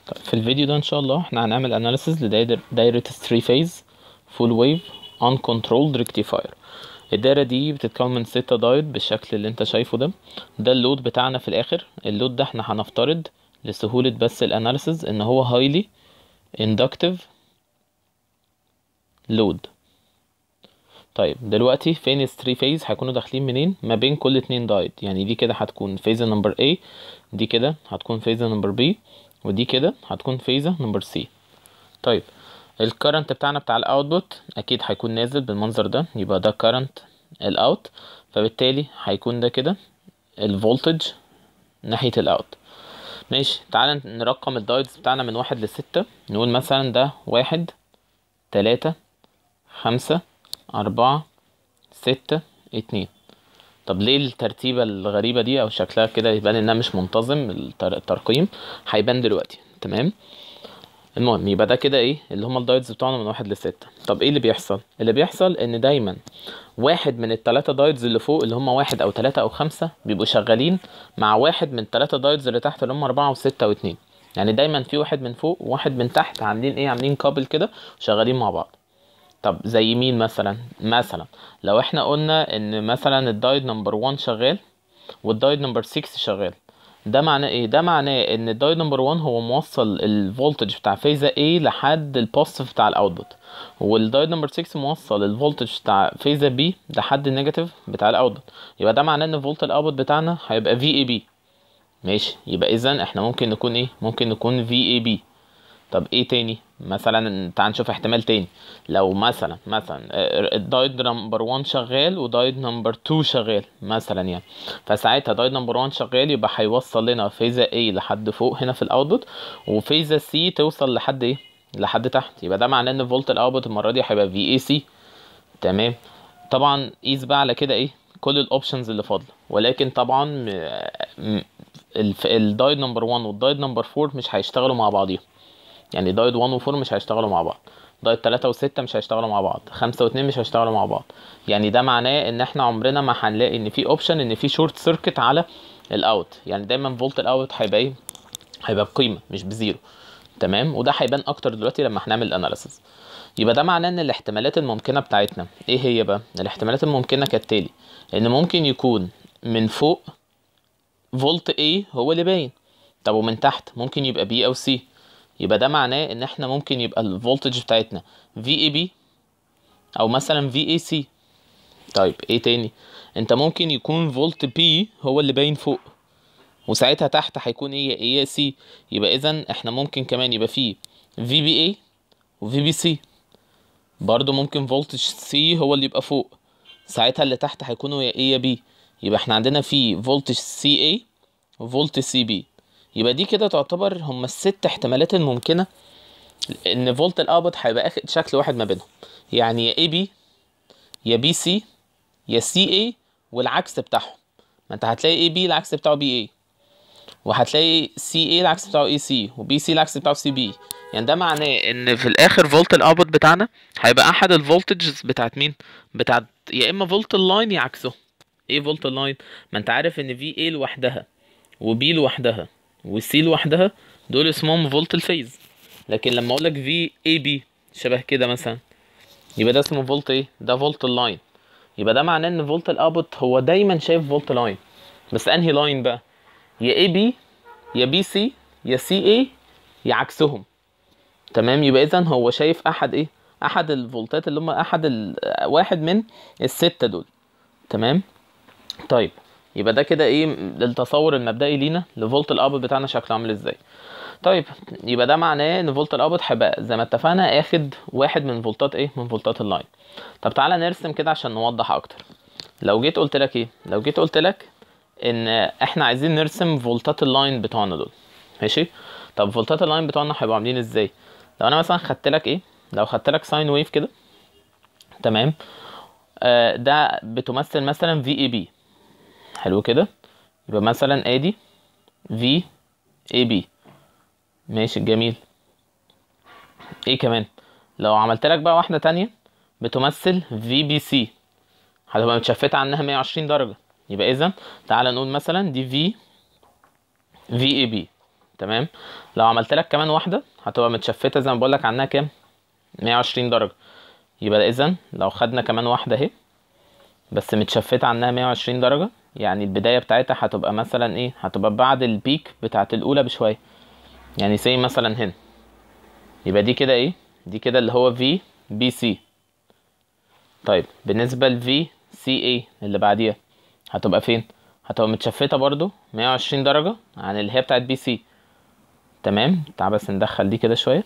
طيب في الفيديو ده ان شاء الله احنا هنعمل اناليسيز لدايرة 3 فيز فول ويف uncontrolled rectifier الدايرة دي بتتكون من ستة دايود بالشكل اللي انت شايفه ده ده اللود بتاعنا في الاخر اللود ده احنا هنفترض لسهولة بس الاناليسيز ان هو highly inductive load طيب دلوقتي فين الثري فيز هيكونوا داخلين منين ما بين كل اتنين دايود يعني دي كده هتكون فيزا نمبر A دي كده هتكون فيزا نمبر B ودي كده هتكون فيزا نمبر C طيب الكرنت بتاعنا بتاع الاوتبوت اكيد هيكون نازل بالمنظر ده يبقى ده كرنت الاوت فبالتالي هيكون ده كده الفولتج ناحية الاوت ماشي تعالى نرقم الدايودز بتاعنا من واحد لستة نقول مثلا ده واحد تلاتة خمسة أربعة ستة اتنين طب ليه الترتيبة الغريبة دي أو شكلها كده يبان إنها مش منتظم الترقيم هيبان دلوقتي تمام المهم يبقى ده كده ايه اللي هما الدايودز بتوعنا من واحد لستة طب ايه اللي بيحصل اللي بيحصل ان دايما واحد من التلاتة دايودز اللي فوق اللي هما واحد او تلاتة او خمسة بيبقوا شغالين مع واحد من التلاتة دايودز اللي تحت اللي هما اربعة وستة واتنين يعني دايما في واحد من فوق وواحد من تحت عاملين ايه عاملين كابل كده شغالين مع بعض طب زي مين مثلا مثلا لو احنا قلنا ان مثلا الدايود نمبر 1 شغال والدايود نمبر 6 شغال ده معناه ايه ده معناه ان الدايود نمبر 1 هو موصل الفولتج بتاع فيزا A لحد البوزيتيف بتاع الاوتبوت والدايود نمبر 6 موصل الفولتج بتاع فيزا B لحد النيجاتيف بتاع الاوتبوت يبقى ده معناه ان فولت الاوتبوت بتاعنا هيبقى VAB ماشي يبقى اذا احنا ممكن نكون ايه ممكن نكون VAB طب ايه تاني مثلا تعال نشوف احتمال تاني لو مثلا مثلا الدايود نمبر 1 شغال ودايود نمبر 2 شغال مثلا يعني فساعتها دايود نمبر 1 شغال يبقى هيوصل لنا فيزا A لحد فوق هنا في الاوتبوت وفيزا C توصل لحد ايه لحد تحت يبقى ده معناه ان فولت الاوتبوت المره دي هيبقى VAC تمام طبعا قيس بقى على كده ايه كل الاوبشنز اللي فاضله ولكن طبعا الدايود نمبر 1 والدايود نمبر 4 مش هيشتغلوا مع بعضيهم يعني دايود 1 و 4 مش هيشتغلوا مع بعض دايود 3 و6 مش هيشتغلوا مع بعض 5 و2 مش هيشتغلوا مع بعض يعني ده معناه ان احنا عمرنا ما هنلاقي ان في اوبشن ان في شورت سيركت على الاوت يعني دايما فولت الاوت هيبقى ايه هيبقى بقيمه مش بزيرو تمام وده هيبان اكتر دلوقتي لما هنعمل الاناليسيس يبقى ده معناه ان الاحتمالات الممكنه بتاعتنا ايه هي بقى الاحتمالات الممكنه كالتالي ان ممكن يكون من فوق فولت A هو اللي باين طب ومن تحت ممكن يبقى B او C يبقى ده معناه ان احنا ممكن يبقى الفولتج بتاعتنا VAB او مثلا VAC طيب ايه تاني انت ممكن يكون فولت B هو اللي باين فوق وساعتها تحت هيكون ايه AAC يبقى اذا احنا ممكن كمان يبقى فيه VBA و VBC برضو ممكن فولتج C هو اللي يبقى فوق ساعتها اللي تحت هيكونوا يا A يا B يبقى احنا عندنا في فولتج CA وفولت CB يبقى دي كده تعتبر هما الست احتمالات الممكنة ان فولت الاوتبوت هيبقى اخد شكل واحد ما بينهم يعني يا اي بي يا بي سي يا سي اي والعكس بتاعهم ما انت هتلاقي اي بي العكس بتاعه بي اي وهتلاقي سي اي العكس بتاعه اي سي وبي سي العكس بتاعه سي بي يعني ده معناه ان في الاخر فولت الاوتبوت بتاعنا هيبقى احد الفولتجز بتاعت مين بتاعت يا اما فولت اللاين يا عكسه ايه فولت اللاين ما انت عارف ان في اي لوحدها وبي لوحدها والسي لوحدها دول اسمهم فولت الفيز لكن لما اقول لك في اي بي شبه كده مثلا يبقى ده اسمه فولت ايه ده فولت اللاين يبقى ده معناه ان فولت الاوتبوت هو دايما شايف فولت لاين بس انهي لاين بقى يا اي بي يا بي سي يا سي اي يا عكسهم تمام يبقى اذا هو شايف احد ايه احد الفولتات اللي هم احد ال... واحد من الستة دول تمام طيب يبقى ده كده ايه التصور المبدئي لينا لفولت الاوتبوت بتاعنا شكله عامل ازاي طيب يبقى ده معناه ان فولت الاوتبوت هيبقى زي ما اتفقنا اخد واحد من فولتات ايه من فولتات اللاين طب تعالى نرسم كده عشان نوضح اكتر لو جيت قلت لك ايه لو جيت قلت لك ان احنا عايزين نرسم فولتات اللاين بتوعنا دول ماشي طب فولتات اللاين بتوعنا هيبقوا عاملين ازاي لو انا مثلا خدت لك ايه لو خدت لك ساين ويف كده تمام آه ده بتمثل مثلا في اي بي حلو كده يبقى مثلا ادي في اي بي ماشي جميل ايه كمان لو عملت لك بقى واحده تانية بتمثل في بي سي هتبقى متشفته عنها 120 درجه يبقى اذا تعالى نقول مثلا دي في في اي بي تمام لو عملت لك كمان واحده هتبقى متشفته زي ما بقول لك عنها كام 120 درجه يبقى اذا لو خدنا كمان واحده اهي بس متشفته عنها 120 درجه يعني البدايه بتاعتها هتبقى مثلا ايه هتبقى بعد البيك بتاعت الاولى بشويه يعني زي مثلا هنا يبقى دي كده ايه دي كده اللي هو في بي سي طيب بالنسبه لفي سي اي اللي بعديها هتبقى فين هتبقى متشفته برضو 120 درجه عن اللي هي بتاعت بي سي تمام تعال بس ندخل دي كده شويه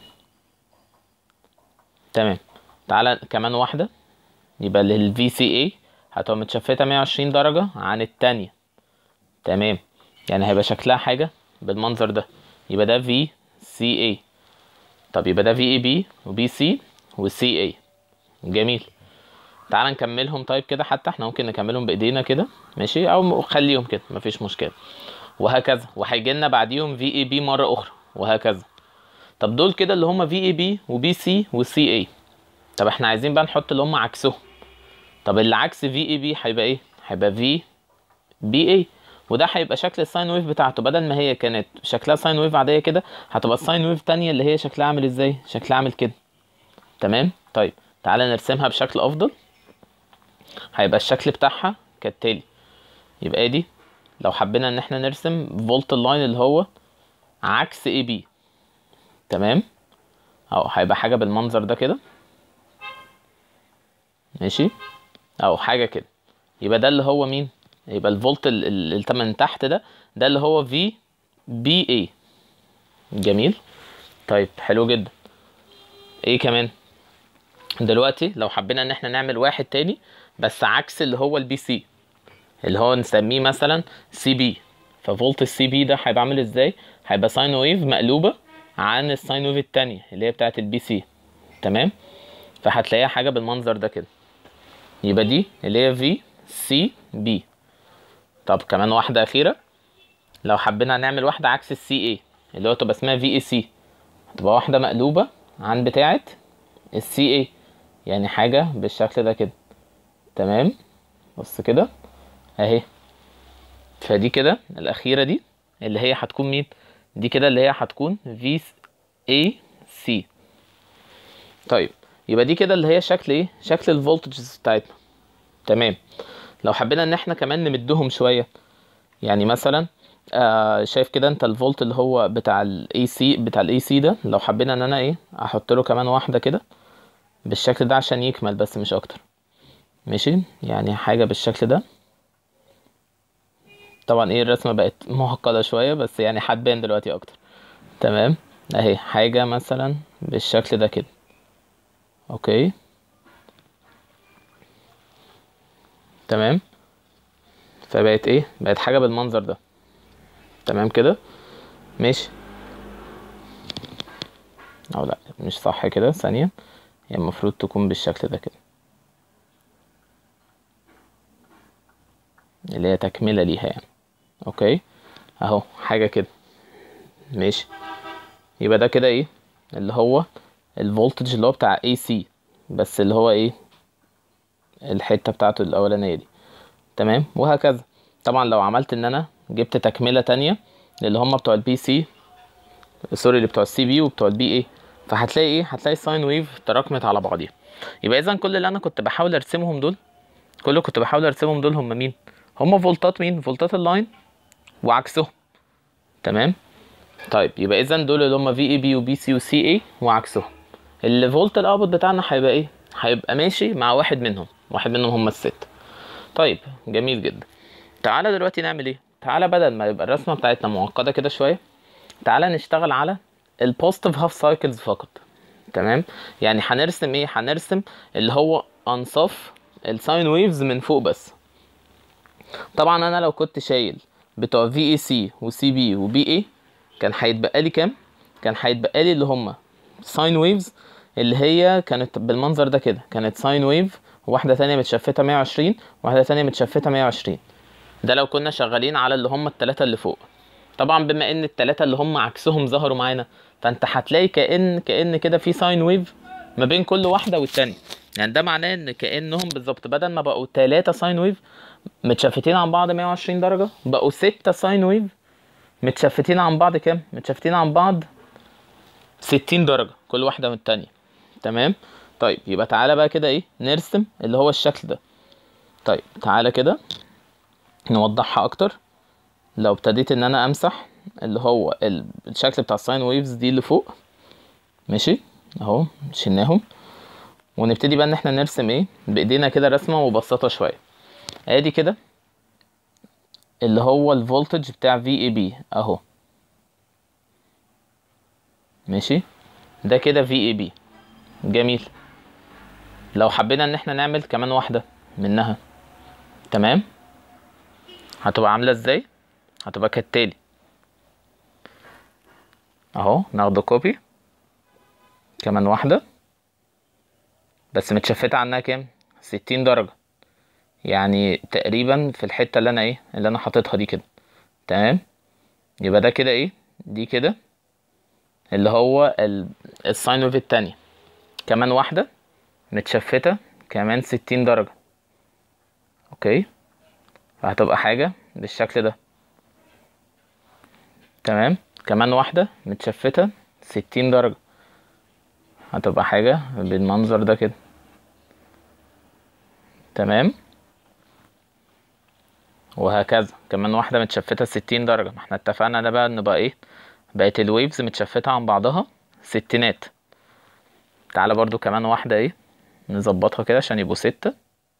تمام تعالى كمان واحده يبقى للفي سي اي هتبقى متشفته 120 درجه عن التانية تمام يعني هيبقى شكلها حاجه بالمنظر ده يبقى ده في سي اي طب يبقى ده في اي بي وبي سي وسي اي جميل تعال نكملهم طيب كده حتى احنا ممكن نكملهم بايدينا كده ماشي او خليهم كده مفيش مشكله وهكذا وهيجي لنا بعديهم في اي بي مره اخرى وهكذا طب دول كده اللي هم في اي بي وبي سي وسي اي طب احنا عايزين بقى نحط اللي هم عكسهم طب اللي عكس في اي بي هيبقى ايه هيبقى في بي اي وده هيبقى شكل الساين ويف بتاعته بدل ما هي كانت شكلها ساين ويف عاديه كده هتبقى الساين ويف تانية اللي هي شكلها عامل ازاي شكلها عامل كده تمام طيب تعالى نرسمها بشكل افضل هيبقى الشكل بتاعها كالتالي يبقى دي لو حبينا ان احنا نرسم فولت اللاين اللي هو عكس اي بي تمام اهو هيبقى حاجه بالمنظر ده كده ماشي او حاجه كده يبقى ده اللي هو مين يبقى الفولت ال- ال- اللي من تحت ده ده اللي هو في بي اي جميل طيب حلو جدا ايه كمان دلوقتي لو حبينا ان احنا نعمل واحد تاني بس عكس اللي هو البي سي اللي هو نسميه مثلا سي بي ففولت السي بي ده هيبقى عامل ازاي هيبقى ساين ويف مقلوبه عن الساين ويف التانية اللي هي بتاعه البي سي تمام فهتلاقيها حاجه بالمنظر ده كده يبقى دي اللي هي في سي بي طب كمان واحده اخيره لو حبينا نعمل واحده عكس السي اي اللي هو تبقى اسمها في اي سي تبقى واحده مقلوبه عن بتاعه السي اي يعني حاجه بالشكل ده كده تمام بص كده اهي فدي كده الاخيره دي اللي هي هتكون مين دي كده اللي هي هتكون في اي سي طيب يبقى دي كده اللي هي شكل ايه شكل الفولتجز بتاعتنا تمام لو حبينا ان احنا كمان نمدهم شويه يعني مثلا آه شايف كده انت الفولت اللي هو بتاع الاي سي بتاع الاي سي ده لو حبينا ان انا ايه احط له كمان واحده كده بالشكل ده عشان يكمل بس مش اكتر ماشي يعني حاجه بالشكل ده طبعا ايه الرسمه بقت معقده شويه بس يعني هتبان دلوقتي اكتر تمام اهي حاجه مثلا بالشكل ده كده اوكي تمام فبقت ايه بقت حاجه بالمنظر ده تمام كده ماشي او لا مش صح كده ثانيه هي المفروض تكون بالشكل ده كده اللي هي تكمله ليها يعني اوكي اهو حاجه كده ماشي يبقى ده كده ايه اللي هو الفولتج اللي هو بتاع اي سي بس اللي هو ايه الحته بتاعته الاولانيه دي تمام وهكذا طبعا لو عملت ان انا جبت تكمله تانية اللي هم بتوع البي سي سوري اللي بتوع السي بي وبتوع البي اي فهتلاقي ايه هتلاقي الساين ويف تراكمت على بعضيها يبقى اذا كل اللي انا كنت بحاول ارسمهم دول كل اللي كنت بحاول ارسمهم دول هم مين هم فولتات مين فولتات اللاين وعكسهم تمام طيب يبقى اذا دول اللي هم في اي بي وبي سي وسي اي وعكسهم الفولت الاوتبوت بتاعنا هيبقى ايه هيبقى ماشي مع واحد منهم واحد منهم هم الست طيب جميل جدا تعالى دلوقتي نعمل ايه تعالى بدل ما يبقى الرسمه بتاعتنا معقده كده شويه تعالى نشتغل على البوزيتيف هاف سايكلز فقط تمام يعني هنرسم ايه هنرسم اللي هو انصاف الساين ويفز من فوق بس طبعا انا لو كنت شايل بتوع في اي سي وسي بي وبي اي كان هيتبقى لي كام كان هيتبقى لي اللي هم ساين ويفز اللي هي كانت بالمنظر ده كده كانت ساين ويف وواحده تانية متشفتة 120 وواحده تانية متشفتة 120 ده لو كنا شغالين على اللي هم التلاتة اللي فوق طبعا بما ان التلاتة اللي هم عكسهم ظهروا معانا فانت هتلاقي كأن كأن كده في ساين ويف ما بين كل واحدة والتانية يعني ده معناه ان كأنهم بالظبط بدل ما بقوا تلاتة ساين ويف متشفتين عن بعض 120 درجة بقوا ستة ساين ويف متشفتين عن بعض كام متشفتين عن بعض 60 درجة كل واحدة من التانية تمام طيب يبقى تعالى بقى كده ايه نرسم اللي هو الشكل ده طيب تعالى كده نوضحها اكتر لو ابتديت ان انا امسح اللي هو ال- الشكل بتاع الساين ويفز دي اللي فوق ماشي اهو شلناهم ونبتدي بقى ان احنا نرسم ايه بايدينا كده رسمه مبسطه شويه ادي كده اللي هو الفولتج بتاع في اي بي اهو ماشي ده كده في اي بي جميل لو حبينا ان احنا نعمل كمان واحده منها تمام هتبقى عامله ازاي هتبقى كالتالي اهو ناخد كوبي كمان واحده بس متشفتة عنها كام ستين درجة يعني تقريبا في الحتة اللي انا ايه اللي انا حاططها دي كده تمام يبقى ده كده ايه دي كده اللي هو ال- الساين ويف التانية كمان واحدة متشفتة كمان ستين درجة اوكي فهتبقى حاجة بالشكل ده تمام كمان واحدة متشفتة ستين درجة هتبقى حاجة بالمنظر ده كده تمام وهكذا كمان واحدة متشفتة ستين درجة ما احنا اتفقنا ده بقى ان بقى ايه بقت الويفز متشفتة عن بعضها ستينات تعالى برضو كمان واحدة ايه نظبطها كده عشان يبقوا ستة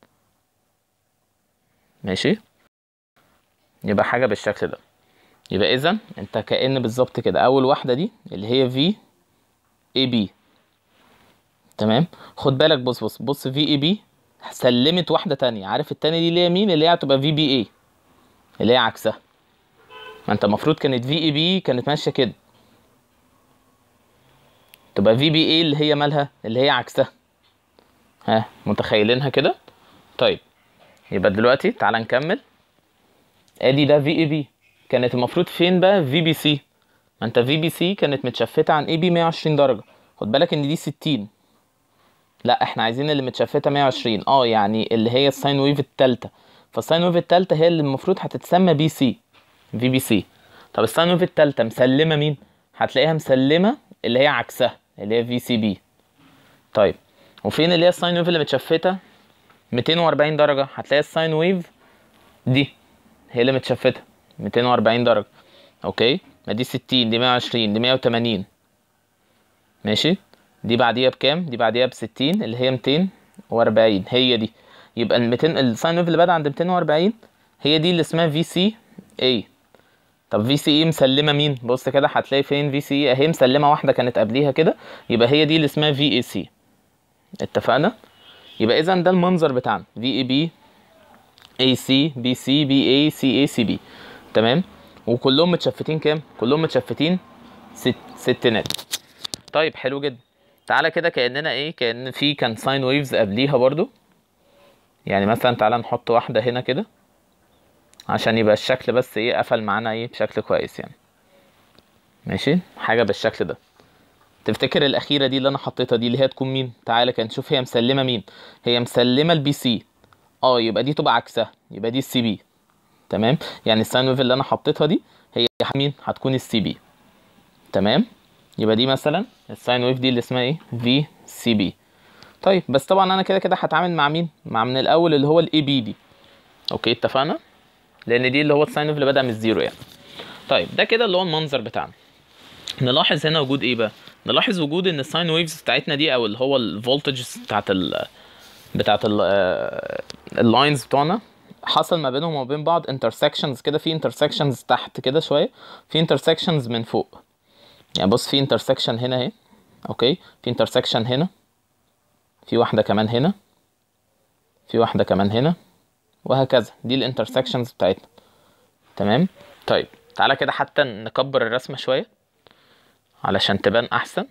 ماشي يبقى حاجة بالشكل ده يبقى اذا انت كأن بالظبط كده اول واحدة دي اللي هي في اي بي تمام خد بالك بص بص بص في اي بي سلمت واحده تانية عارف التانية دي اللي هي مين اللي هي هتبقى في بي اي اللي هي عكسها ما انت المفروض كانت في اي بي كانت ماشيه كده تبقى في بي اي اللي هي مالها اللي هي عكسها ها متخيلينها كده طيب يبقى دلوقتي تعالى نكمل ادي ده في اي بي كانت المفروض فين بقى في بي سي ما انت في بي سي كانت متشفته عن اي بي 120 درجه خد بالك ان دي 60 لا احنا عايزين اللي متشفته 120 اه يعني اللي هي الساين ويف التالتة فالساين ويف التالتة هي اللي المفروض هتتسمى بي سي في بي سي طب الساين ويف التالتة مسلمة مين هتلاقيها مسلمة اللي هي عكسها اللي هي في سي بي طيب وفين اللي هي الساين ويف اللي متشفته 240 درجة هتلاقي الساين ويف دي هي اللي متشفته 240 درجة اوكي ما دي 60 دي 120 دي 180 ماشي دي بعديها بكام دي بعديها ب 60 اللي هي 240 هي دي يبقى ال 200 الساين ويف اللي بادئه عند 240 هي دي اللي اسمها في سي اي طب في سي اي مسلمه مين بص كده هتلاقي فين في سي اهي مسلمه واحده كانت قبليها كده يبقى هي دي اللي اسمها في اي سي اتفقنا يبقى اذا ده المنظر بتاعنا في اي بي اي سي بي سي بي اي سي اي سي بي تمام وكلهم متشفتين كام كلهم متشفتين ست ستينات طيب حلو جدا تعالى كده كاننا ايه كان في كان ساين ويفز قبليها برضو يعني مثلا تعالى نحط واحده هنا كده عشان يبقى الشكل بس ايه قفل معانا ايه بشكل كويس يعني ماشي حاجه بالشكل ده تفتكر الاخيره دي اللي انا حطيتها دي اللي هي تكون مين تعالى كده نشوف هي مسلمه مين هي مسلمه البي سي اه يبقى دي تبقى عكسها يبقى دي السي بي تمام يعني الساين ويف اللي انا حطيتها دي هي مين هتكون السي بي تمام يبقى دي مثلا الساين ويف دي اللي اسمها ايه في سي بي طيب بس طبعا انا كده كده هتعامل مع مين مع من الاول اللي هو الاي بي دي اوكي اتفقنا لان دي اللي هو الساين ويف اللي بدا من الزيرو يعني طيب ده كده اللي هو المنظر بتاعنا نلاحظ هنا وجود ايه بقى نلاحظ وجود ان الساين ويفز بتاعتنا دي او اللي هو الفولتجز بتاعت ال بتاعت اللاينز بتوعنا حصل ما بينهم وما بين بعض intersections كده في intersections تحت كده شويه في intersections من فوق يعني بص في intersection هنا اهي اوكي في intersection هنا في واحده كمان هنا في واحده كمان هنا وهكذا دي الانترسكشنز بتاعتنا تمام طيب تعالى كده حتى نكبر الرسمه شويه علشان تبان احسن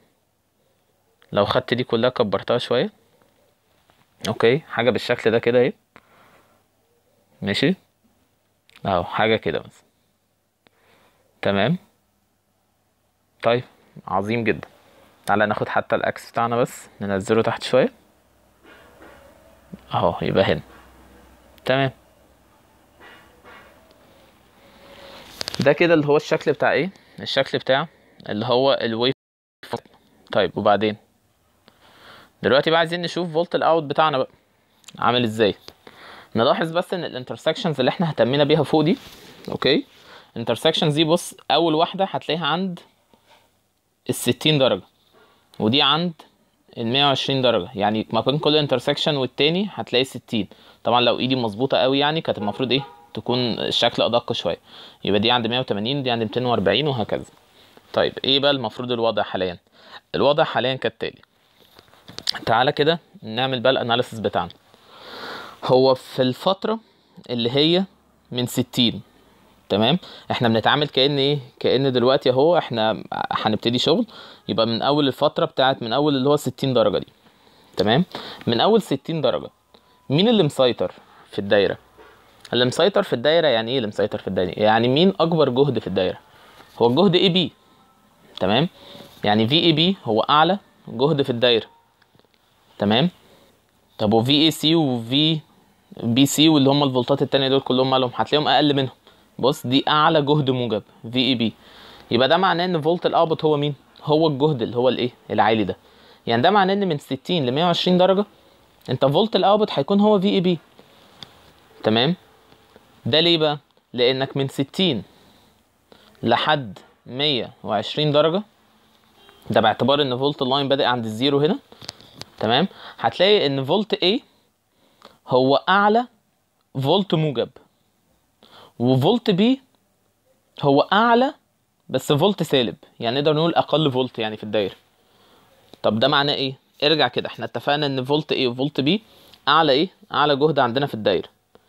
لو خدت دي كلها كبرتها شويه اوكي حاجه بالشكل ده كده اهي ماشي اهو حاجه كده بس تمام طيب عظيم جدا تعالى ناخد حتى الاكس بتاعنا بس ننزله تحت شويه اهو يبقى هنا تمام ده كده اللي هو الشكل بتاع ايه الشكل بتاع اللي هو الويف طيب وبعدين دلوقتي بقى عايزين نشوف فولت الاوت بتاعنا بقى عامل ازاي نلاحظ بس ان الانترسكشنز اللي احنا اهتمينا بيها فوق دي اوكي الانترسكشنز دي بص اول واحده هتلاقيها عند ال 60 درجه ودي عند ال 120 درجه يعني ما بين كل انترسكشن والتاني هتلاقي 60 طبعا لو ايدي مظبوطه قوي يعني كانت المفروض ايه تكون الشكل ادق شويه يبقى دي عند 180 دي عند 240 وهكذا طيب ايه بقى المفروض الوضع حاليا الوضع حاليا كالتالي تعالى كده نعمل بقى الاناليسيس بتاعنا هو في الفتره اللي هي من 60 تمام احنا بنتعامل كان ايه كان دلوقتي اهو احنا هنبتدي شغل يبقى من اول الفتره بتاعت من اول اللي هو 60 درجه دي تمام من اول 60 درجه مين اللي مسيطر في الدايره اللي مسيطر في الدايره يعني ايه اللي مسيطر في الدايره يعني مين اكبر جهد في الدايره هو الجهد اي بي تمام يعني في اي بي هو اعلى جهد في الدايره تمام طب وفي اي سي وفي بي سي واللي هم الفولتات التانية دول كلهم مالهم هتلاقيهم اقل منهم بص دي اعلى جهد موجب في اي بي يبقى ده معناه ان فولت الاوتبوت هو مين هو الجهد اللي هو الايه العالي ده يعني ده معناه ان من 60 ل 120 درجه انت فولت الاوتبوت هيكون هو في اي بي تمام ده ليه بقى لانك من 60 لحد 120 درجه ده باعتبار ان فولت اللاين بادئ عند الزيرو هنا تمام هتلاقي ان فولت A هو اعلى فولت موجب وفولت B هو اعلى بس فولت سالب يعني نقدر نقول اقل فولت يعني في الدايره طب ده معناه ايه ارجع كده احنا اتفقنا ان فولت A وفولت B اعلى ايه اعلى جهد عندنا في الدايره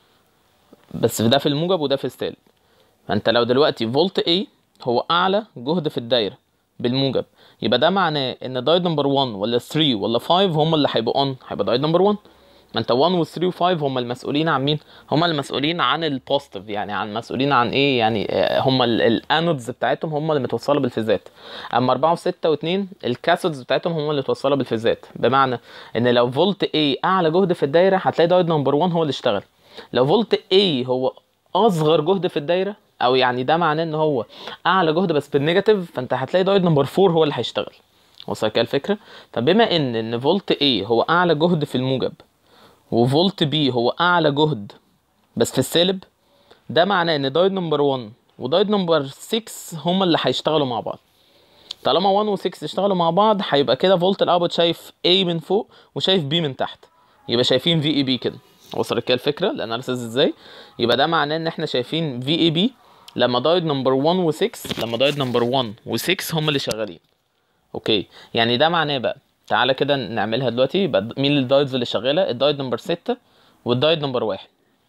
بس ده في الموجب وده في السالب فانت لو دلوقتي فولت A هو اعلى جهد في الدايره بالموجب يبقى ده معناه ان دايد نمبر 1 ولا 3 ولا 5 هم اللي هيبقوا اون هيبقى دايد نمبر 1 ما انت 1 و 3 و 5 هم المسؤولين عن مين هم المسؤولين عن البوزيتيف يعني عن مسؤولين عن ايه يعني آه، هم الانودز بتاعتهم هم اللي متوصله بالفيزات اما 4 و6 و2 الكاثودز بتاعتهم هم اللي متوصله بالفيزات بمعنى ان لو فولت A اعلى جهد في الدايره هتلاقي دايد نمبر 1 هو اللي اشتغل لو فولت A هو اصغر جهد في الدايره او يعني ده معناه ان هو اعلى جهد بس بالنيجاتيف فانت هتلاقي دايد نمبر 4 هو اللي هيشتغل وصل كده الفكره طب بما ان ان فولت A هو اعلى جهد في الموجب وفولت B هو اعلى جهد بس في السالب ده معناه ان دايد نمبر 1 ودايد نمبر 6 هما اللي هيشتغلوا مع بعض طالما 1 و 6 اشتغلوا مع بعض هيبقى كده فولت الاوتبوت شايف A من فوق وشايف B من تحت يبقى شايفين في اي بي كده وصلت كده الفكره الاناليسيس ازاي يبقى ده معناه ان احنا شايفين في اي بي لما دايد نمبر 1 و6 لما دايد نمبر 1 و6 هم اللي شغالين اوكي يعني ده معناه بقى تعالى كده نعملها دلوقتي يبقى مين الدايدز اللي شغاله الدايد نمبر 6 والدايد نمبر 1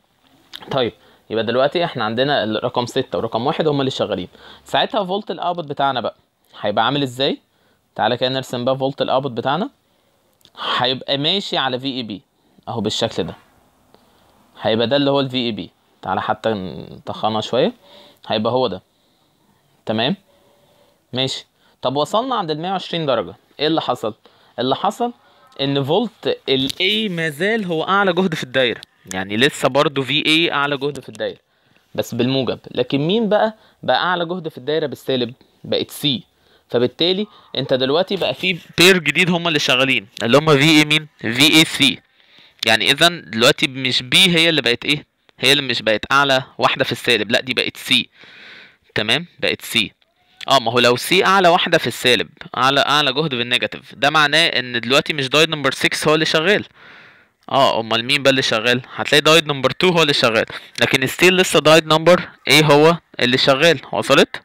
طيب يبقى دلوقتي احنا عندنا الرقم 6 ورقم 1 هم اللي شغالين ساعتها فولت الاوتبوت بتاعنا بقى هيبقى عامل ازاي تعالى كده نرسم بقى فولت الاوتبوت بتاعنا هيبقى ماشي على في اي بي اهو بالشكل ده هيبقى ده اللي هو الفي اي بي تعالى حتى نطخنها شويه هيبقى هو ده تمام ماشي طب وصلنا عند ال 120 درجه ايه اللي حصل اللي حصل ان فولت ال A مازال هو اعلى جهد في الدايره يعني لسه برضو في A اعلى جهد في الدايره بس بالموجب لكن مين بقى بقى اعلى جهد في الدايره بالسالب بقت سي فبالتالي انت دلوقتي بقى في بير جديد هم اللي شغالين اللي هم في اي مين في اي سي يعني اذا دلوقتي مش بي هي اللي بقت ايه هي اللي مش بقت اعلى واحده في السالب لا دي بقت سي تمام بقت سي اه ما هو لو سي اعلى واحده في السالب اعلى اعلى جهد بالنيجاتيف ده معناه ان دلوقتي مش دايد نمبر 6 هو اللي شغال اه امال مين بقى اللي شغال هتلاقي دايد نمبر 2 هو اللي شغال لكن ستيل لسه دايد نمبر ايه هو اللي شغال وصلت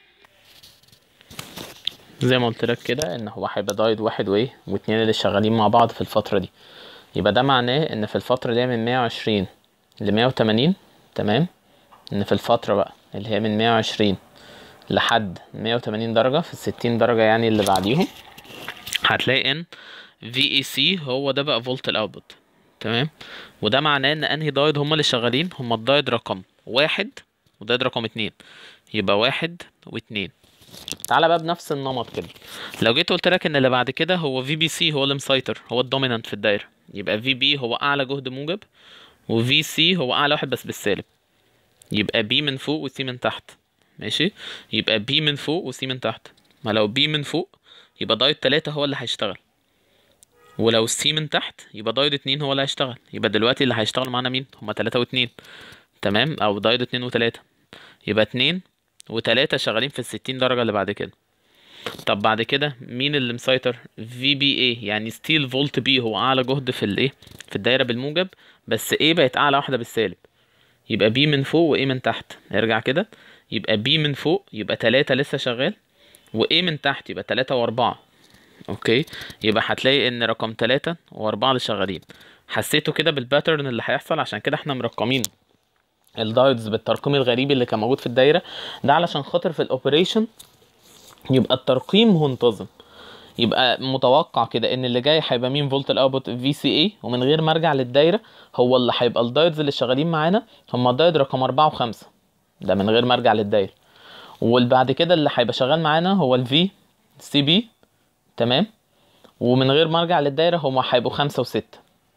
زي ما قلت لك كده ان هو هيبقى دايد واحد وايه واتنين اللي شغالين مع بعض في الفتره دي يبقى ده معناه ان في الفتره دي من 120 ل 180 تمام ان في الفتره بقى اللي هي من 120 لحد 180 درجه في 60 درجه يعني اللي بعديهم هتلاقي ان في اي سي هو ده بقى فولت الاوتبوت تمام وده معناه ان انهي دايد هما اللي شغالين هما الدايد رقم واحد ودايد رقم اتنين يبقى واحد واتنين تعالى بقى بنفس النمط كده لو جيت قلت لك ان اللي بعد كده هو في بي سي هو اللي مسيطر هو الدومينانت في الدايره يبقى في بي هو اعلى جهد موجب وفي سي هو اعلى واحد بس بالسالب يبقى بي من فوق وسي من تحت ماشي يبقى بي من فوق وسي من تحت ما لو بي من فوق يبقى دايود تلاتة هو اللي هيشتغل ولو سي من تحت يبقى دايود اتنين هو اللي هيشتغل يبقى دلوقتي اللي هيشتغل معانا مين هما تلاتة واتنين تمام او دايود اتنين وتلاتة يبقى اتنين وتلاتة شغالين في الستين درجة اللي بعد كده طب بعد كده مين اللي مسيطر في بي اي يعني ستيل فولت بي هو اعلى جهد في الايه في الدايره بالموجب بس ايه بقت اعلى واحده بالسالب يبقى بي من فوق وايه من تحت نرجع كده يبقى بي من فوق يبقى تلاتة لسه شغال وايه من تحت يبقى تلاتة واربعة اوكي يبقى هتلاقي ان رقم تلاتة واربعة اللي شغالين حسيتوا كده بالباترن اللي هيحصل عشان كده احنا مرقمين الدايودز بالترقيم الغريب اللي كان موجود في الدايره ده علشان خاطر في الاوبريشن يبقى الترقيم منتظم يبقى متوقع كده ان اللي جاي هيبقى مين فولت الاوتبوت في سي اي ومن غير ما ارجع للدايره هو اللي هيبقى الدايودز اللي شغالين معانا هم الدايود رقم أربعة وخمسة ده من غير ما ارجع للدايره واللي بعد كده اللي هيبقى شغال معانا هو الفي سي بي تمام ومن غير ما ارجع للدايره هم هيبقوا خمسة وستة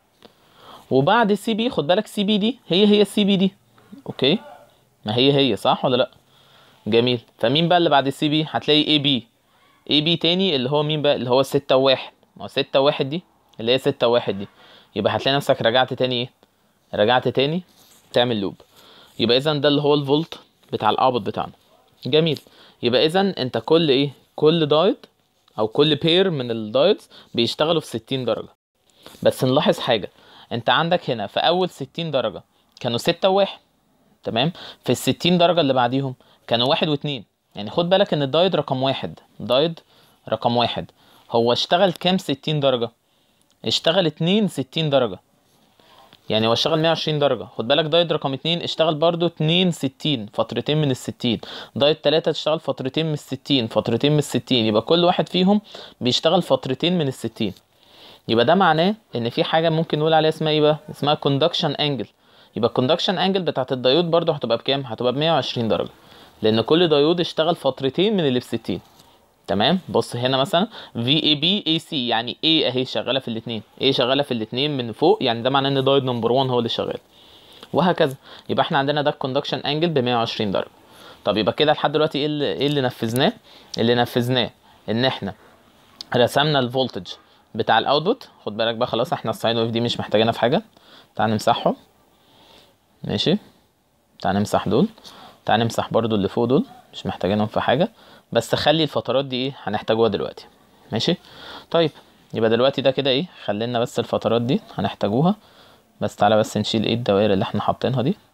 وبعد السي بي خد بالك سي بي دي هي هي السي بي دي اوكي ما هي هي صح ولا لا جميل فمين بقى اللي بعد السي بي هتلاقي اي بي اي بي تاني اللي هو مين بقى اللي هو ستة وواحد ما هو ستة واحد دي اللي هي ستة واحد دي يبقى هتلاقي نفسك رجعت تاني ايه رجعت تاني تعمل لوب يبقى اذا ده اللي هو الفولت بتاع الاوتبوت بتاعنا جميل يبقى اذا انت كل ايه كل دايت او كل بير من الدايتس بيشتغلوا في 60 درجه بس نلاحظ حاجه انت عندك هنا في اول 60 درجه كانوا ستة وواحد تمام في ال 60 درجه اللي بعديهم كانوا واحد واتنين يعني خد بالك ان الدايد رقم واحد دايد رقم واحد هو اشتغل كام 60 درجه اشتغل اتنين 60 درجه يعني هو اشتغل 120 درجة خد بالك دايت رقم اتنين اشتغل برضو اتنين ستين فترتين من الستين دايت تلاتة اشتغل فترتين من الستين فترتين من الستين يبقى كل واحد فيهم بيشتغل فترتين من الستين يبقى ده معناه ان في حاجة ممكن نقول عليها اسمها ايه بقى اسمها كوندكشن انجل يبقى الكوندكشن انجل بتاعت الدايود برضو هتبقى بكام هتبقى ب 120 درجة لان كل دايود اشتغل فترتين من اللي في 60 تمام بص هنا مثلا في اي بي اي سي يعني ايه اهي شغاله في الاثنين ايه شغاله في الاثنين من فوق يعني ده معناه ان دايود نمبر 1 هو اللي شغال وهكذا يبقى احنا عندنا ده الكوندكشن انجل ب 120 درجه طب يبقى كده لحد دلوقتي ايه اللي, إيه اللي نفذناه اللي نفذناه ان احنا رسمنا الفولتج بتاع الاوتبوت خد بالك بقى خلاص احنا الساين ويف دي مش محتاجينها في حاجه تعال نمسحهم ماشي تعال نمسح دول تعال نمسح برضو اللي فوق دول مش محتاجينهم في حاجه بس خلي الفترات دي ايه هنحتاجوها دلوقتي ماشي طيب يبقى دلوقتي ده كده ايه خلينا بس الفترات دي هنحتاجوها بس تعالى بس نشيل ايه الدوائر اللي احنا حاطينها دي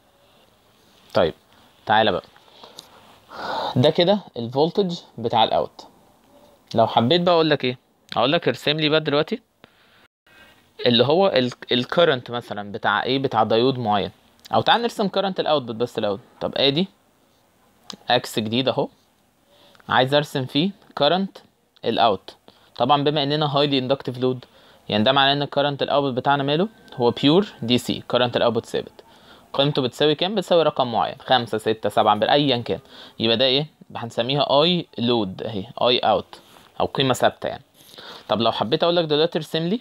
طيب تعالى بقى ده كده الفولتج بتاع الاوت لو حبيت بقى اقول لك ايه اقول لك ارسم لي بقى دلوقتي اللي هو الكرنت مثلا بتاع ايه بتاع دايود معين او تعال نرسم كرنت الاوتبوت بس الاول طب ادي اكس جديد اهو عايز ارسم فيه current الاوت طبعا بما اننا highly inductive load يعني ده معناه ان الكرنت الاوتبوت بتاعنا ماله هو pure DC current الاوتبوت ثابت قيمته بتساوي كام بتساوي رقم معين خمسة ستة سبعة ايا كان يبقى ده ايه هنسميها اي لود اهي اي اوت او قيمة ثابتة يعني طب لو حبيت اقول لك دلوقتي ارسم لي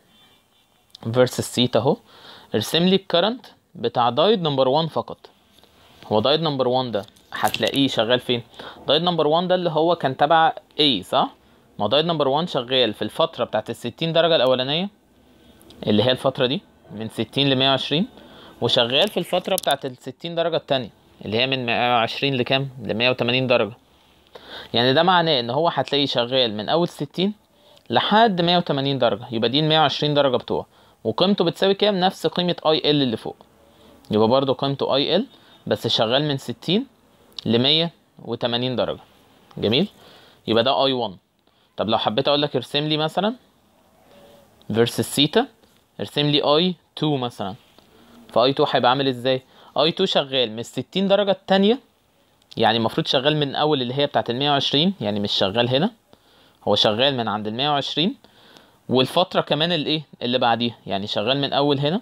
versus سيتا اهو ارسم لي الكرنت بتاع دايد نمبر 1 فقط هو دايد نمبر 1 ده هتلاقيه شغال فين دايد نمبر 1 ده اللي هو كان تبع A صح ما دايد نمبر 1 شغال في الفترة بتاعت ال 60 درجة الأولانية اللي هي الفترة دي من 60 ل 120 وشغال في الفترة بتاعت ال 60 درجة التانية اللي هي من 120 لكام ل 180 درجة يعني ده معناه ان هو هتلاقيه شغال من اول 60 لحد 180 درجة يبقى دي ال 120 درجة بتوعه وقيمته بتساوي كام نفس قيمة اي ال اللي فوق يبقى برضو قيمته اي ال بس شغال من 60 ل 180 درجة جميل يبقى ده اي 1 طب لو حبيت اقول لك ارسم لي مثلا versus سيتا ارسم لي اي 2 مثلا فاي 2 هيبقى عامل ازاي اي 2 شغال من 60 درجة التانية يعني المفروض شغال من اول اللي هي بتاعت ال 120 يعني مش شغال هنا هو شغال من عند ال 120 والفترة كمان الايه اللي بعديها يعني شغال من اول هنا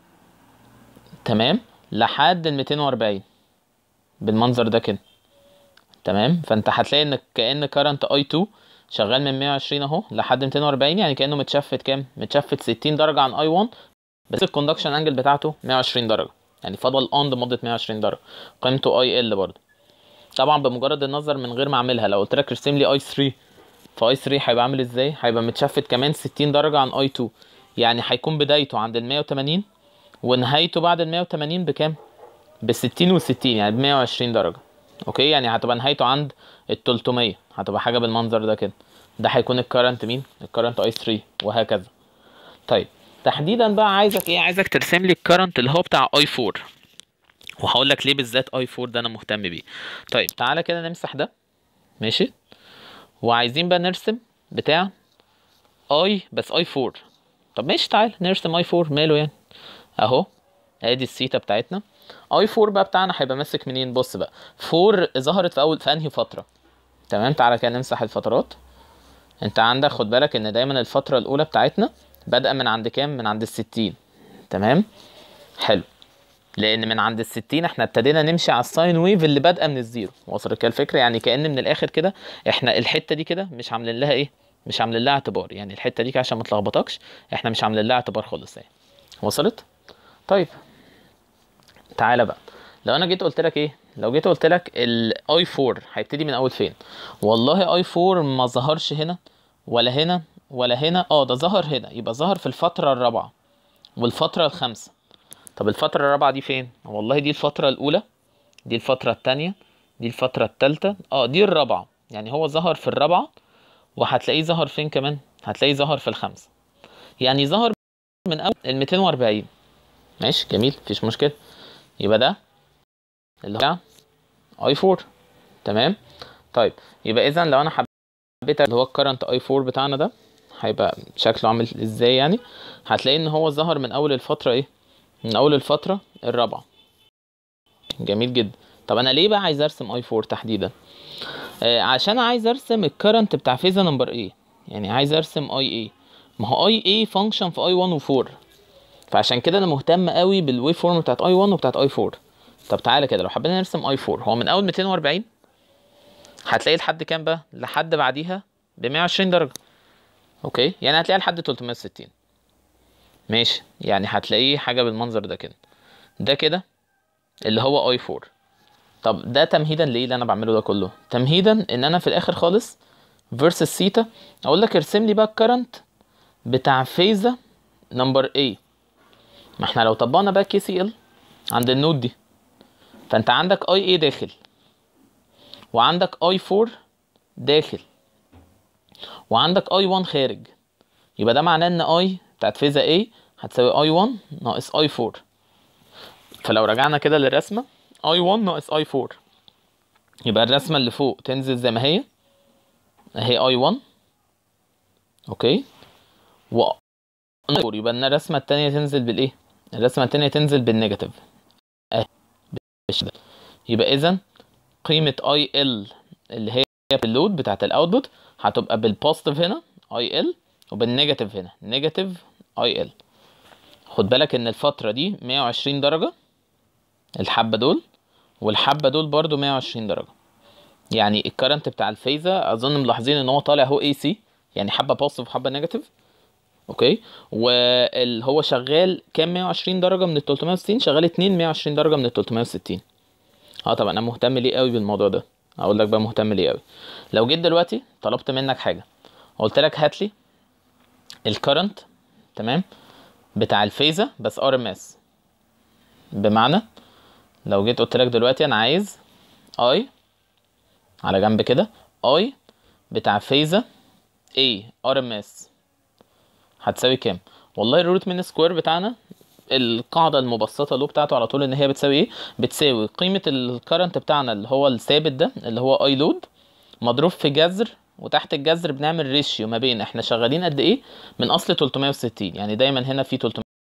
تمام لحد ال 240 بالمنظر ده كده تمام فانت هتلاقي ان كان كارنت اي 2 شغال من 120 اهو لحد 240 يعني كانه متشفت كام متشفت 60 درجه عن اي 1 بس الكوندكشن انجل بتاعته 120 درجه يعني فضل اون لمده 120 درجه قيمته اي ال برضه طبعا بمجرد النظر من غير ما اعملها لو قلت لك ارسم لي اي 3 فاي 3 هيبقى عامل ازاي هيبقى متشفت كمان 60 درجه عن اي 2 يعني هيكون بدايته عند ال 180 ونهايته بعد ال 180 بكام ب 60 و60 يعني ب 120 درجه اوكي يعني هتبقى نهايته عند ال 300 هتبقى حاجه بالمنظر ده كده ده هيكون الكرنت مين الكرنت اي 3 وهكذا طيب تحديدا بقى عايزك ايه عايزك ترسم لي الكرنت اللي هو بتاع اي 4 وهقول لك ليه بالذات اي 4 ده انا مهتم بيه طيب تعالى كده نمسح ده ماشي وعايزين بقى نرسم بتاع اي بس اي 4 طب ماشي تعال نرسم اي 4 ماله يعني اهو ادي السيتا بتاعتنا اي 4 بقى بتاعنا هيبقى ماسك منين بص بقى 4 ظهرت في اول في انهي فتره تمام تعالى كده نمسح الفترات انت عندك خد بالك ان دايما الفتره الاولى بتاعتنا بادئه من عند كام من عند الستين تمام حلو لان من عند الستين احنا ابتدينا نمشي على الساين ويف اللي بادئه من الزيرو وصل كده الفكره يعني كان من الاخر كده احنا الحته دي كده مش عاملين لها ايه مش عاملين لها اعتبار يعني الحته دي كده عشان ما تلخبطكش احنا مش عاملين لها اعتبار خالص يعني وصلت طيب تعالى بقى لو انا جيت قلت لك ايه لو جيت قلت لك الاي 4 هيبتدي من اول فين والله اي 4 ما ظهرش هنا ولا هنا ولا هنا اه ده ظهر هنا يبقى ظهر في الفتره الرابعه والفتره الخامسه طب الفتره الرابعه دي فين والله دي الفتره الاولى دي الفتره الثانيه دي الفتره الثالثه اه دي الرابعه يعني هو ظهر في الرابعه وهتلاقيه ظهر فين كمان هتلاقيه ظهر في الخامسه يعني ظهر من اول ال 240 ماشي جميل مفيش مشكله يبقى ده اللي هو اي 4 تمام طيب يبقى اذا لو انا حبيت اللي هو الكرنت اي 4 بتاعنا ده هيبقى شكله عامل ازاي يعني هتلاقي ان هو ظهر من اول الفتره ايه من اول الفتره الرابعه جميل جدا طب انا ليه بقى عايز ارسم اي 4 تحديدا آه عشان عايز ارسم الكرنت بتاع فيزا نمبر ايه يعني عايز ارسم اي ايه ما هو اي ايه فانكشن في اي 1 و4 فعشان كده انا مهتم قوي بالويف فورم بتاعت اي 1 وبتاعت اي 4 طب تعالى كده لو حبينا نرسم اي 4 هو من اول 240 هتلاقي لحد كام بقى لحد بعديها ب 120 درجه اوكي يعني هتلاقيها لحد 360 ماشي يعني هتلاقيه حاجه بالمنظر ده كده ده كده اللي هو اي 4 طب ده تمهيدا لايه اللي انا بعمله ده كله تمهيدا ان انا في الاخر خالص فيرسس سيتا اقول لك ارسم لي بقى الكرنت بتاع فيزا نمبر A ما احنا لو طبقنا بقى كي سي ال عند النود دي فانت عندك اي اي داخل وعندك اي 4 داخل وعندك اي 1 خارج يبقى ده معناه ان اي بتاعت فيزا A هتساوي اي 1 ناقص اي 4 فلو رجعنا كده للرسمه اي 1 ناقص اي 4 يبقى الرسمه اللي فوق تنزل زي ما هي اهي اي 1 اوكي و يبقى ان الرسمه التانية تنزل بالايه الرسمه التانية تنزل بالنيجاتيف اهي بالشكل ده يبقى اذا قيمه اي ال اللي هي اللود بتاعت الاوتبوت هتبقى بالبوزيتيف هنا اي ال وبالنيجاتيف هنا نيجاتيف اي ال خد بالك ان الفتره دي 120 درجه الحبه دول والحبه دول برضو 120 درجه يعني الكرنت بتاع الفيزا اظن ملاحظين ان هو طالع هو اي سي يعني حبه بوزيتيف وحبه نيجاتيف اوكي واللي هو شغال كام 120 درجه من ال 360 شغال 2 120 درجه من ال 360 اه طبعا انا مهتم ليه قوي بالموضوع ده اقول لك بقى مهتم ليه قوي لو جيت دلوقتي طلبت منك حاجه قلت لك هات لي الكرنت تمام بتاع الفيزا بس ار ام اس بمعنى لو جيت قلت لك دلوقتي انا عايز اي على جنب كده اي بتاع فيزا اي ار ام اس هتساوي كام والله الروت من سكوير بتاعنا القاعدة المبسطة له بتاعته على طول ان هي بتساوي ايه بتساوي قيمة الكرنت بتاعنا اللي هو الثابت ده اللي هو اي لود مضروب في جذر وتحت الجذر بنعمل ريشيو ما بين احنا شغالين قد ايه من اصل 360 يعني دايما هنا في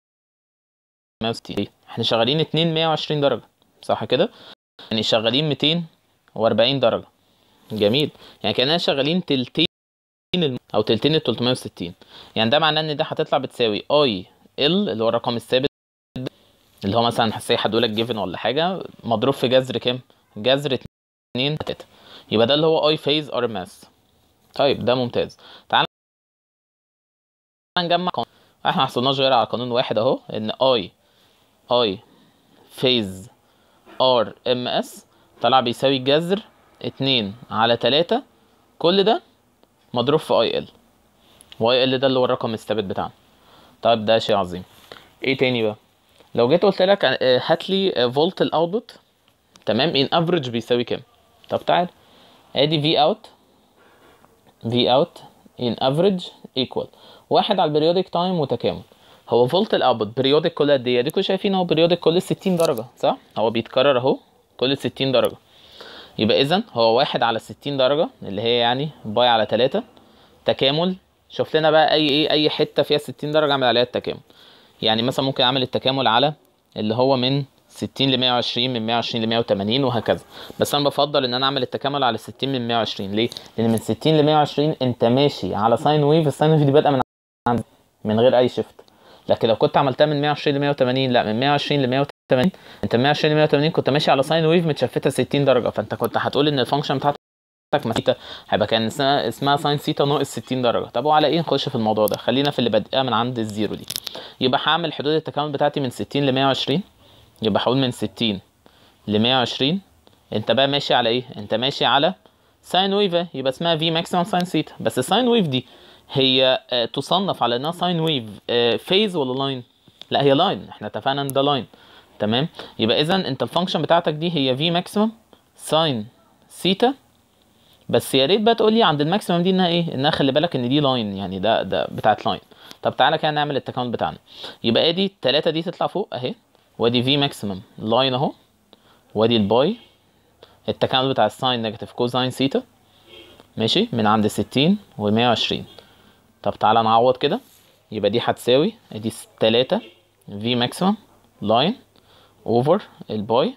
360 احنا شغالين 2 120 درجة صح كده يعني شغالين 240 درجة جميل يعني كأننا شغالين تلتين الم... او تلتين ال 360 يعني ده معناه ان ده هتطلع بتساوي اي ال اللي هو الرقم الثابت اللي هو مثلا هسي هدول لك جيفن ولا حاجه مضروب في جذر كام جذر 2 3 يبقى ده اللي هو اي فيز ار ام اس طيب ده ممتاز تعال نجمع قانون احنا ما حصلناش غير على قانون واحد اهو ان اي اي فيز ار ام اس طلع بيساوي جذر اتنين على تلاتة كل ده مضروب في اي ال واي ال ده اللي هو الرقم الثابت بتاعنا طيب ده شيء عظيم ايه تاني بقى لو جيت قلت لك آه، هات لي فولت الاوتبوت تمام ان افريج بيساوي كام طب تعال ادي في اوت في اوت ان افريج ايكوال واحد على البريودك تايم وتكامل هو فولت الاوتبوت بريودك كل قد ايه اديكوا شايفين هو بريودك كل 60 درجه صح هو بيتكرر اهو كل 60 درجه يبقى اذا هو واحد على 60 درجه اللي هي يعني باي على 3 تكامل شوف لنا بقى اي ايه اي حته فيها 60 درجه اعمل عليها التكامل يعني مثلا ممكن اعمل التكامل على اللي هو من 60 ل 120 من 120 ل 180 وهكذا بس انا بفضل ان انا اعمل التكامل على 60 من 120 ليه لان من 60 ل 120 انت ماشي على ساين ويف الساين ويف دي بادئه من عند من غير اي شيفت لكن لو كنت عملتها من 120 ل 180 لا من 120 ل 180 انت من 120 ل 180 كنت ماشي على ساين ويف متشفته 60 درجه فانت كنت هتقول ان الفانكشن بتاعتك مسيتا هيبقى كان اسمها اسمها ساين سيتا ناقص 60 درجه طب وعلى ايه نخش في الموضوع ده خلينا في اللي بادئه من عند الزيرو دي يبقى هعمل حدود التكامل بتاعتي من 60 ل 120 يبقى هقول من 60 ل 120 انت بقى ماشي على ايه انت ماشي على ساين ويف يبقى اسمها في ماكسيمم ساين سيتا بس الساين ويف دي هي آه، تصنف على انها ساين ويف فيز ولا لاين لا هي لاين احنا اتفقنا ان ده لاين تمام يبقى اذا انت الفانكشن بتاعتك دي هي في ماكسيمم ساين سيتا بس يا ريت بقى تقول لي عند الماكسيمم دي انها ايه انها خلي بالك ان دي لاين يعني ده ده بتاعت لاين طب تعالى كده نعمل التكامل بتاعنا يبقى ادي التلاتة دي تطلع فوق اهي وادي في ماكسيمم لاين اهو وادي الباي التكامل بتاع الساين نيجاتيف كوزاين سيتا ماشي من عند 60 و 120 طب تعالى نعوض كده يبقى دي هتساوي ادي تلاتة في ماكسيمم لاين اوفر الباي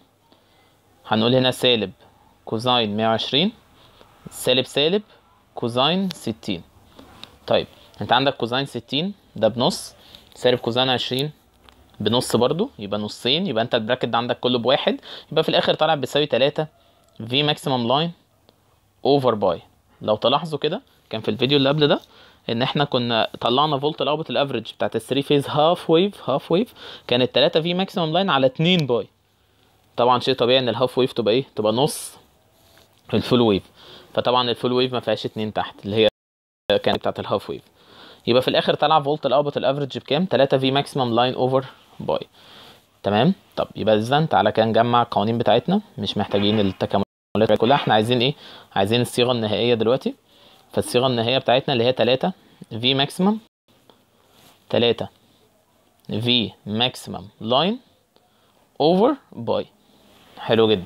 هنقول هنا سالب كوزاين 120 سالب سالب كوزاين 60 طيب انت عندك كوزاين 60 ده بنص سالب كوزاين 20 بنص برضو يبقى نصين يبقى انت البراكت ده عندك كله بواحد يبقى في الاخر طالع بيساوي 3 في ماكسيمم لاين اوفر باي لو تلاحظوا كده كان في الفيديو اللي قبل ده ان احنا كنا طلعنا فولت الاوبت الافريج بتاعت الثري فيز هاف ويف هاف ويف كانت 3 في ماكسيمم لاين على 2 باي طبعا شيء طبيعي ان الهاف ويف تبقى ايه تبقى نص الفول ويف فطبعا الفول ويف ما فيهاش اتنين تحت اللي هي كانت بتاعت الهاف ويف يبقى في الاخر طلع فولت الاوبت الافريج بكام 3 في ماكسيمم لاين اوفر باي تمام طب يبقى اذا تعالى كده نجمع القوانين بتاعتنا مش محتاجين التكاملات كلها احنا عايزين ايه عايزين الصيغه النهائيه دلوقتي فالصيغه النهائيه بتاعتنا اللي هي 3 في ماكسيمم 3 في ماكسيمم لاين اوفر باي حلو جدا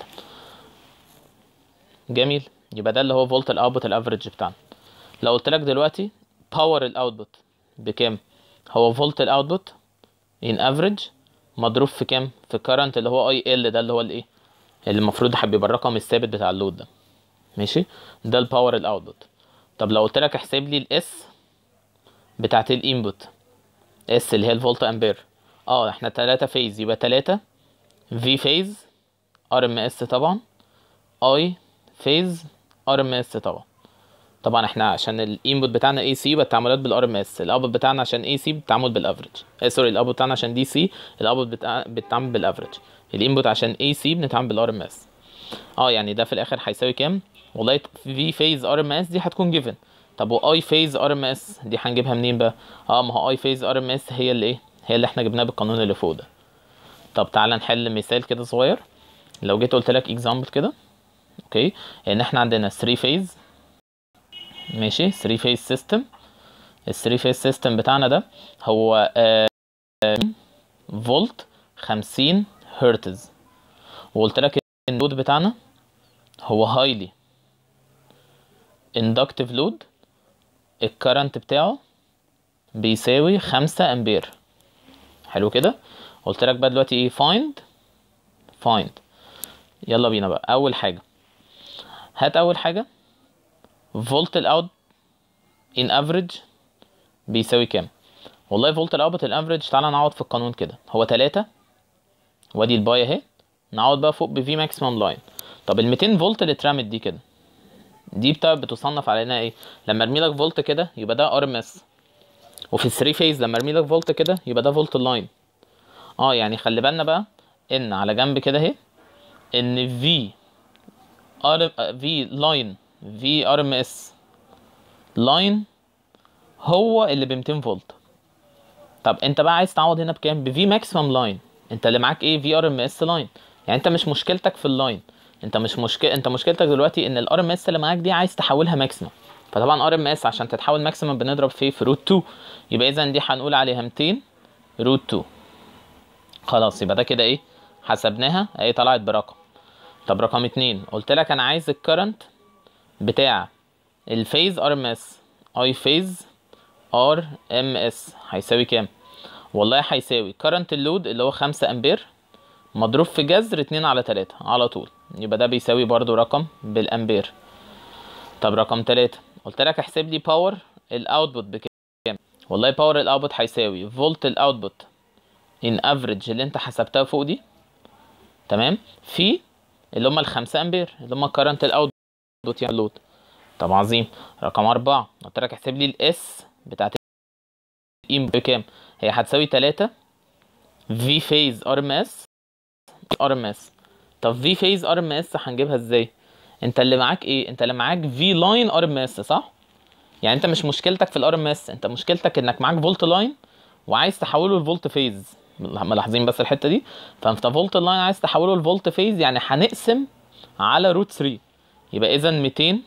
جميل يبقى ده اللي هو فولت الاوتبوت الافريج بتاعنا لو قلت لك دلوقتي باور الاوتبوت بكام هو فولت الاوتبوت ان افريج مضروب في كام في كارنت اللي هو اي ال ده اللي هو الايه اللي المفروض هيبقى الرقم الثابت بتاع اللود ده ماشي ده الباور الاوتبوت طب لو قلت لك احسب لي الاس بتاعت الانبوت اس اللي هي الفولت امبير اه احنا 3 فيز يبقى 3 في فيز ار ام اس طبعا اي فيز ار ام اس طبعا طبعا احنا عشان الانبوت بتاعنا اي سي يبقى التعاملات بالار ام اس الاوتبوت بتاعنا عشان اي سي بالتعامل بالافريج اه سوري الاوتبوت بتاعنا عشان دي سي الاوتبوت بتاع بتتعامل بالافريج الانبوت عشان اي سي بنتعامل بالار ام اس اه يعني ده في الاخر هيساوي كام والله في فيز ار ام اس دي هتكون جيفن طب واي فيز ار ام اس دي هنجيبها منين بقى اه ما هو اي فيز ار ام اس هي اللي ايه هي اللي احنا جبناها بالقانون اللي فوق ده طب تعالى نحل مثال كده صغير لو جيت قلت لك اكزامبل كده اوكي ان احنا عندنا 3 فيز ماشي 3 فيز سيستم ال 3 فيز سيستم بتاعنا ده هو آه فولت 50 هرتز وقلت لك ان اللود بتاعنا هو هايلي اندكتيف لود الكرنت بتاعه بيساوي خمسة امبير حلو كده قلت لك بقى دلوقتي ايه فايند فايند يلا بينا بقى اول حاجه هات اول حاجه فولت الاوت ان افريج بيساوي كام والله فولت الاوت الافريج تعالى نعوض في القانون كده هو 3 وادي الباي اهي نعوض بقى فوق بفي ماكسيمم لاين طب ال 200 فولت اللي اترمت دي كده دي بتاع بتصنف على انها ايه لما ارمي لك فولت كده يبقى ده ار ام اس وفي 3 فيز لما ارمي لك فولت كده يبقى ده فولت اللاين اه يعني خلي بالنا بقى ان على جنب كده اهي ان في ار في لاين في ار ام اس لاين هو اللي ب 200 فولت طب انت بقى عايز تعوض هنا بكام بفي ماكسيمم لاين انت اللي معاك ايه في ار ام اس لاين يعني انت مش مشكلتك في اللاين انت مش مشكله انت مشكلتك دلوقتي ان الار ام اس اللي معاك دي عايز تحولها ماكسيمم فطبعا ار ام اس عشان تتحول ماكسيمم بنضرب في في روت 2 يبقى اذا دي هنقول عليها 200 روت 2 خلاص يبقى ده كده ايه حسبناها اهي طلعت برقم طب رقم اتنين قلت لك انا عايز الكرنت بتاع الفيز ار ام اس اي فيز ار ام اس هيساوي كام والله هيساوي كرنت اللود اللي هو خمسة امبير مضروب في جذر اتنين على تلاتة على طول يبقى ده بيساوي برضو رقم بالامبير طب رقم تلاتة قلت لك احسب لي باور الاوتبوت بكام والله باور الاوتبوت هيساوي فولت الاوتبوت ان افريج اللي انت حسبتها فوق دي تمام في اللي هم الخمسة امبير اللي هم كرنت الاوتبوت يعني اللود طب عظيم رقم أربعة قلت لك احسب لي الاس بتاعت الام بكام هي هتساوي تلاتة في فيز ار ام اس ار ام اس طب في فيز ار ام اس هنجيبها ازاي انت اللي معاك ايه انت اللي معاك في لاين ار ام اس صح يعني انت مش مشكلتك في الار ام اس انت مشكلتك انك معاك فولت لاين وعايز تحوله لفولت فيز ملاحظين بس الحته دي فانت فولت لاين عايز تحوله لفولت فيز يعني هنقسم على روت 3 يبقى اذا 200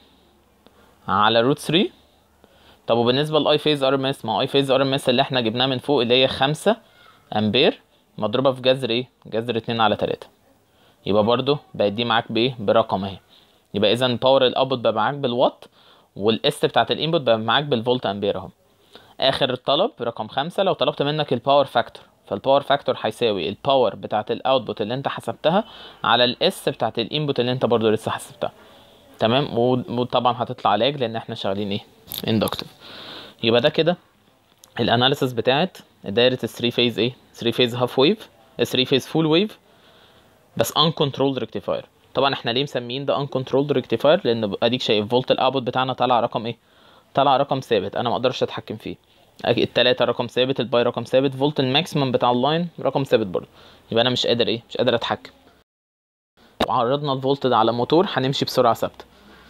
على روت 3 طب وبالنسبه للاي فيز ار ام اس ما هو اي فيز ار ام اس اللي احنا جبناه من فوق اللي هي 5 امبير مضروبه في جذر ايه جذر 2 على 3 يبقى برضو بقت دي معاك بايه برقم اهي يبقى اذا باور الاوتبوت بقى معاك بالوات والاس بتاعت الانبوت بقى معاك بالفولت امبير اهو اخر الطلب رقم خمسة لو طلبت منك الباور فاكتور فالباور فاكتور هيساوي الباور بتاعت الاوتبوت اللي انت حسبتها على الاس بتاعت الانبوت اللي انت برضو لسه حسبتها تمام وطبعا هتطلع لاج لان احنا شغالين ايه اندكتيف يبقى ده كده الاناليسيس بتاعت دايره ال 3 فيز ايه 3 فيز هاف ويف 3 فيز فول ويف بس uncontrolled rectifier طبعا احنا ليه مسميين ده uncontrolled rectifier لان اديك شايف فولت الاوتبوت بتاعنا طلع رقم ايه طلع رقم ثابت انا ما اقدرش اتحكم فيه التلاتة رقم ثابت الباي رقم ثابت فولت الماكسيمم بتاع اللاين رقم ثابت برضه يبقى انا مش قادر ايه مش قادر اتحكم لو عرضنا الفولت ده على موتور هنمشي بسرعه ثابته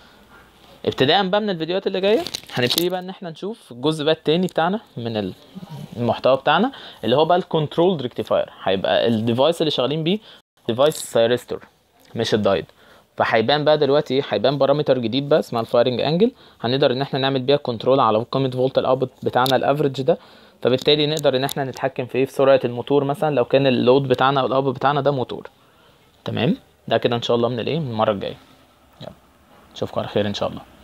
ابتداء بقى من الفيديوهات اللي جايه هنبتدي بقى ان احنا نشوف الجزء بقى التاني بتاعنا من المحتوى بتاعنا اللي هو بقى الكنترول ريكتيفاير هيبقى الديفايس اللي شغالين بيه ديفايس سايرستور مش الدايد فهيبان بقى دلوقتي ايه هيبان بارامتر جديد بقى اسمها الفايرنج انجل هنقدر ان احنا نعمل بيها كنترول على قيمه فولت الاوتبوت بتاعنا الافريج ده فبالتالي نقدر ان احنا نتحكم في ايه في سرعه الموتور مثلا لو كان اللود بتاعنا او الاوتبوت بتاعنا ده موتور تمام ده كده ان شاء الله من الايه من المره الجايه يلا اشوفكم على خير ان شاء الله